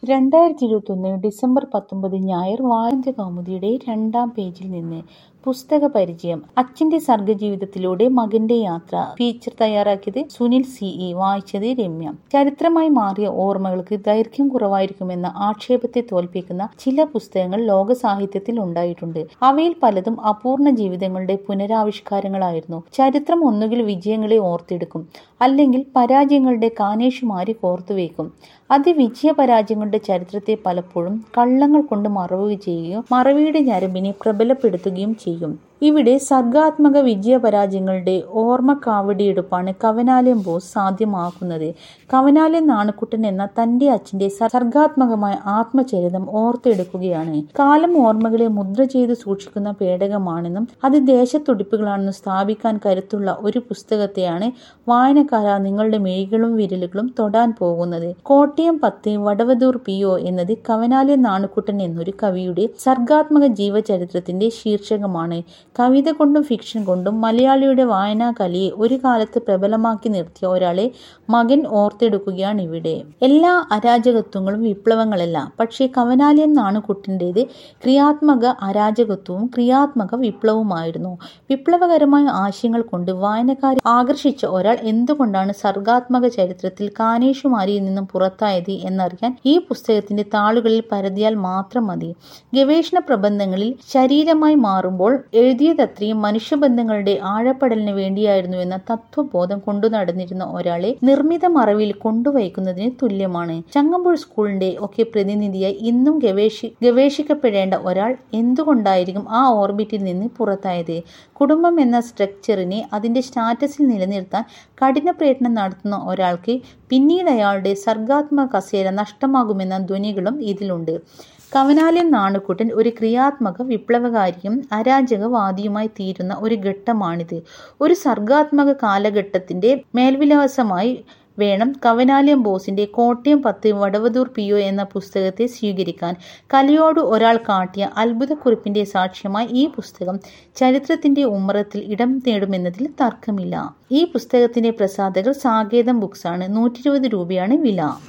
രണ്ടായിരത്തി ഇരുപത്തൊന്ന് ഡിസംബർ പത്തൊമ്പത് ഞായർ വാരാന്ത്യകൗമുദിയുടെ രണ്ടാം പേജിൽ നിന്ന് പുസ്തക പരിചയം അച്ഛന്റെ സർഗജീവിതത്തിലൂടെ മകന്റെ യാത്ര ഫീച്ചർ തയ്യാറാക്കിയത് സുനിൽ സി ഇ വായിച്ചത് രമ്യ ചരിത്രമായി മാറിയ ഓർമ്മകൾക്ക് ദൈർഘ്യം കുറവായിരിക്കുമെന്ന ആക്ഷേപത്തെ തോൽപ്പിക്കുന്ന ചില പുസ്തകങ്ങൾ ലോക സാഹിത്യത്തിൽ ഉണ്ടായിട്ടുണ്ട് അവയിൽ പലതും അപൂർണ ജീവിതങ്ങളുടെ പുനരാവിഷ്കാരങ്ങളായിരുന്നു ചരിത്രം ഒന്നുകിൽ വിജയങ്ങളെ ഓർത്തെടുക്കും അല്ലെങ്കിൽ പരാജയങ്ങളുടെ കാനേഷുമാരി കോർത്തുവയ്ക്കും അത് വിജയ പരാജയങ്ങളുടെ ചരിത്രത്തെ പലപ്പോഴും കള്ളങ്ങൾ കൊണ്ട് മറവുക ചെയ്യുകയും മറവിയുടെ ഞരമ്പിനെ പ്രബലപ്പെടുത്തുകയും ചെയ്യും ഇവിടെ സർഗാത്മക വിജയ പരാജയങ്ങളുടെ ഓർമ്മ കാവടിയെടുപ്പാണ് കവനാലയം ബോസ് സാധ്യമാക്കുന്നത് കവനാലയം നാണക്കുട്ടൻ എന്ന തന്റെ അച്ഛന്റെ സർഗാത്മകമായ ആത്മചരിതം ഓർത്തെടുക്കുകയാണ് കാലം ഓർമ്മകളെ മുദ്ര ചെയ്ത് സൂക്ഷിക്കുന്ന പേടകമാണെന്നും അത് ദേശത്തുടിപ്പുകളാണെന്നും സ്ഥാപിക്കാൻ കരുത്തുള്ള ഒരു പുസ്തകത്തെയാണ് വായനക്കാര നിങ്ങളുടെ മെഴികളും വിരലുകളും തൊടാൻ പോകുന്നത് കോട്ടയം പത്ത് വടവതൂർ പി ഒ എന്നത് കവനാലയം നാണുക്കുട്ടൻ എന്നൊരു കവിയുടെ സർഗാത്മക ജീവചരിത്രത്തിന്റെ ശീർഷകമാണ് കവിത കൊണ്ടും ഫിക്ഷൻ കൊണ്ടും മലയാളിയുടെ വായനാ കലയെ ഒരു കാലത്ത് പ്രബലമാക്കി നിർത്തിയ ഒരാളെ മകൻ ഓർത്തെടുക്കുകയാണ് ഇവിടെ എല്ലാ അരാജകത്വങ്ങളും വിപ്ലവങ്ങളല്ല പക്ഷേ കവനാലയം നാണുക്കുട്ടിൻ്റെത് ക്രിയാത്മക അരാജകത്വവും ക്രിയാത്മക വിപ്ലവവുമായിരുന്നു വിപ്ലവകരമായ ആശയങ്ങൾ കൊണ്ട് വായനക്കാരെ ആകർഷിച്ച ഒരാൾ എന്തുകൊണ്ടാണ് സർഗാത്മക ചരിത്രത്തിൽ കാനേഷുമാരിയിൽ നിന്നും പുറത്തായത് എന്നറിയാൻ ഈ പുസ്തകത്തിന്റെ താളുകളിൽ പരതിയാൽ മാത്രം മതി ഗവേഷണ പ്രബന്ധങ്ങളിൽ ശരീരമായി മാറുമ്പോൾ എഴുതിയതത്രയും മനുഷ്യബന്ധങ്ങളുടെ ആഴപ്പെടലിന് വേണ്ടിയായിരുന്നു എന്ന തത്വബോധം കൊണ്ടു നടന്നിരുന്ന ഒരാളെ നിർമ്മിത മറവിൽ കൊണ്ടുവയ്ക്കുന്നതിന് തുല്യമാണ് ചങ്ങമ്പുഴ സ്കൂളിന്റെ ഒക്കെ പ്രതിനിധിയായി ഇന്നും ഗവേഷി ഗവേഷിക്കപ്പെടേണ്ട ഒരാൾ എന്തുകൊണ്ടായിരിക്കും ആ ഓർബിറ്റിൽ നിന്ന് പുറത്തായത് കുടുംബം എന്ന സ്ട്രക്ചറിനെ അതിന്റെ സ്റ്റാറ്റസിൽ നിലനിർത്താൻ കഠിന പ്രയത്നം നടത്തുന്ന ഒരാൾക്ക് പിന്നീട് അയാളുടെ സർഗാത്മക കസേര നഷ്ടമാകുമെന്ന ധ്വനികളും ഇതിലുണ്ട് കവനാലയം നാണുക്കുട്ടൻ ഒരു ക്രിയാത്മക വിപ്ലവകാരിയും അരാജകവാദിയുമായി തീരുന്ന ഒരു ഘട്ടമാണിത് ഒരു സർഗാത്മക കാലഘട്ടത്തിന്റെ മേൽവിലാസമായി വേണം കവനാലയം ബോസിന്റെ കോട്ടയം പത്ത് വടവതൂർ പി ഒ എന്ന പുസ്തകത്തെ സ്വീകരിക്കാൻ കലയോട് ഒരാൾ കാട്ടിയ അത്ഭുതക്കുറിപ്പിന്റെ സാക്ഷ്യമായി ഈ പുസ്തകം ചരിത്രത്തിന്റെ ഉമ്മറത്തിൽ ഇടം നേടുമെന്നതിൽ തർക്കമില്ല ഈ പുസ്തകത്തിന്റെ പ്രസാധകർ സാകേതം ബുക്സാണ് നൂറ്റി ഇരുപത് രൂപയാണ് വില